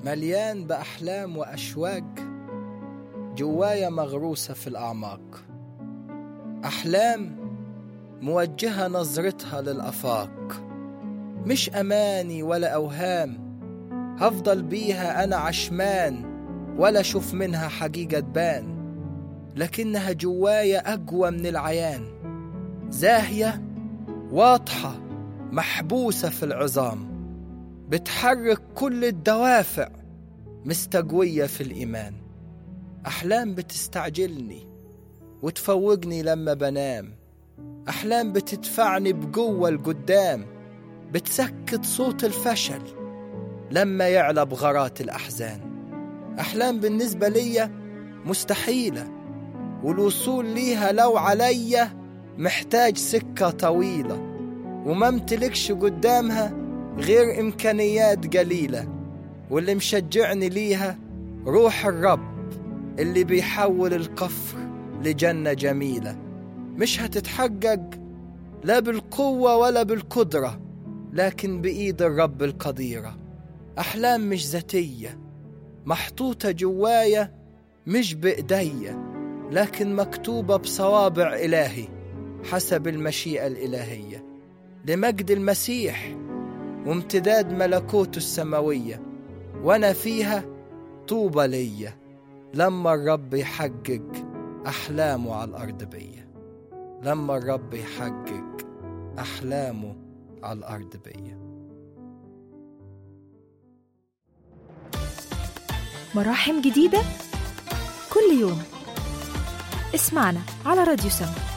مليان بأحلام وأشواق جوايا مغروسة في الأعماق أحلام موجهة نظرتها للآفاق مش أماني ولا أوهام هفضل بيها أنا عشمان ولا أشوف منها حقيقة تبان لكنها جوايا أقوى من العيان زاهية واضحة محبوسة في العظام بتحرك كل الدوافع مستقوية في الإيمان أحلام بتستعجلني وتفوقني لما بنام أحلام بتدفعني بقوة لقدام بتسكت صوت الفشل لما يعلى بغرات الأحزان أحلام بالنسبة ليا مستحيلة والوصول ليها لو عليا محتاج سكة طويلة وما امتلكش قدامها غير إمكانيات قليلة واللي مشجعني ليها روح الرب اللي بيحول القفر لجنة جميلة مش هتتحقق لا بالقوة ولا بالقدرة لكن بإيد الرب القديرة أحلام مش ذاتية محطوطة جوايا مش بإيديا لكن مكتوبة بصوابع إلهي حسب المشيئة الإلهية لمجد المسيح وامتداد ملكوته السماوية وأنا فيها طوبى ليا لما الرب يحقق أحلامه على الأرض بيا لما الرب يحقق أحلامه على الأرض بيا مراحم جديدة كل يوم اسمعنا على راديو سما